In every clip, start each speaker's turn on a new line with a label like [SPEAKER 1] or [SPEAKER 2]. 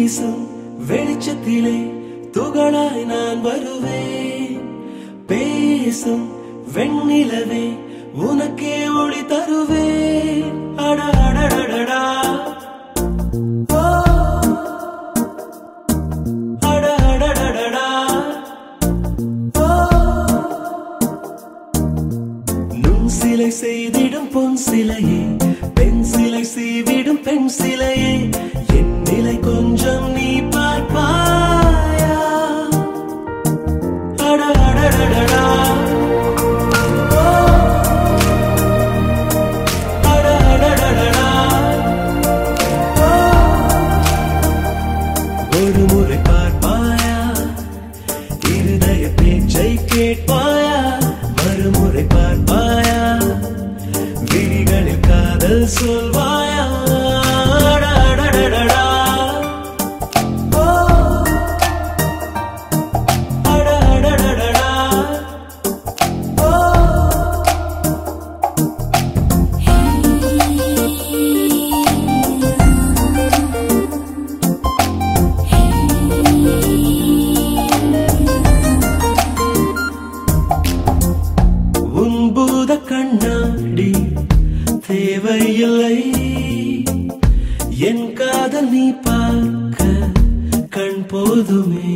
[SPEAKER 1] வீசும் வெளிச்சத்திலே துகளாய் நான் வருவேன் பேசும் வெண்ணிலவே உனக்கே ஒளி தருவேன் அட அடடடடா ஓ, அட அடடடடா ஓ, நுண் சிலை செய்திடும் பொன் சிலையே பெண் சிலை செய்விடும் பெண் சிலையே என் நிலை கொஞ்சம் நீ பார்ப்பாயா அட அடடடடா ஓ, அட அடடடடா ஓ, ஒரு முறை பார்ப்பாயா இருதய பேச்சை கேட்பாயா மறுமுறை பார்ப்பாயா விழிகளில் காதல் சொல்வாயா அட, அடடடடா. ஓ, அட, அடடடடா. ஓ, உன் பூத கண்ணாடி தேவையில்லை என் காதல் நீ பார்க்க கண் போதுமே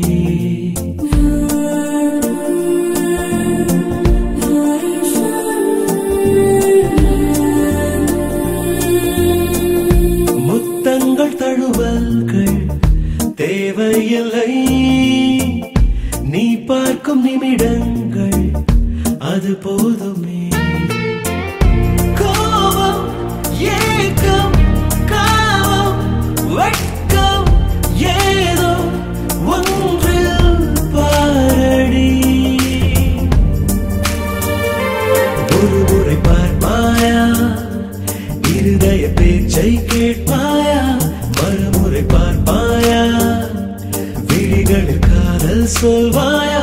[SPEAKER 1] முத்தங்கள் தழுவல்கள் தேவையில்லை நீ பார்க்கும் நிமிடங்கள் அது போதுமே கோபம் ஏக்கம் காமம் வெட்கம் ஏதோ ஒன்றில் பாரடி ஒரு முறை பார்ப்பாயா இருதய பேச்சை கேட்பாயா மறுமுறை பார்ப்பாயா விழிகளில் காதல் சொல்வாயா